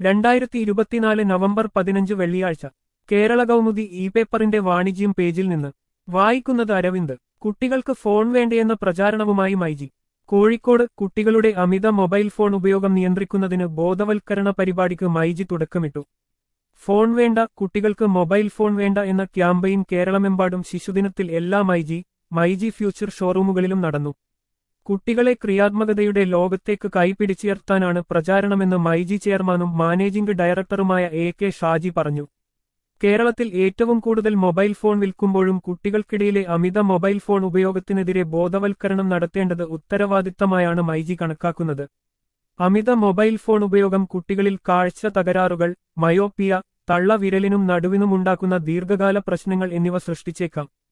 രണ്ടായിരത്തി ഇരുപത്തിനാല് നവംബർ പതിനഞ്ച് വെള്ളിയാഴ്ച കേരള കൗമുദി ഇ പേപ്പറിന്റെ വാണിജ്യം പേജിൽ നിന്ന് വായിക്കുന്നത് അരവിന്ദ് കുട്ടികൾക്ക് ഫോൺ വേണ്ടയെന്ന പ്രചാരണവുമായി മൈജി കോഴിക്കോട് കുട്ടികളുടെ അമിത മൊബൈൽ ഫോൺ ഉപയോഗം നിയന്ത്രിക്കുന്നതിന് ബോധവൽക്കരണ പരിപാടിക്ക് മൈജി തുടക്കമിട്ടു ഫോൺ വേണ്ട കുട്ടികൾക്ക് മൊബൈൽ ഫോൺ വേണ്ട എന്ന ക്യാമ്പയിൻ കേരളമെമ്പാടും ശിശുദിനത്തിൽ എല്ലാ മൈജി മൈജി ഫ്യൂച്ചർ ഷോറൂമുകളിലും നടന്നു കുട്ടികളെ ക്രിയാത്മകതയുടെ ലോകത്തേക്ക് കൈപിടിച്ചുയർത്താനാണ് പ്രചാരണമെന്ന് മൈജി ചെയർമാനും മാനേജിംഗ് ഡയറക്ടറുമായ എ കെ ഷാജി പറഞ്ഞു കേരളത്തിൽ ഏറ്റവും കൂടുതൽ മൊബൈൽ ഫോൺ വിൽക്കുമ്പോഴും കുട്ടികൾക്കിടയിലെ അമിത മൊബൈൽ ഫോൺ ഉപയോഗത്തിനെതിരെ ബോധവൽക്കരണം നടത്തേണ്ടത് ഉത്തരവാദിത്തമായാണ് മൈജി കണക്കാക്കുന്നത് അമിത മൊബൈൽ ഫോൺ ഉപയോഗം കുട്ടികളിൽ കാഴ്ച തകരാറുകൾ മയോപ്പിയ തള്ളവിരലിനും നടുവിനുമുണ്ടാക്കുന്ന ദീർഘകാല പ്രശ്നങ്ങൾ എന്നിവ സൃഷ്ടിച്ചേക്കാം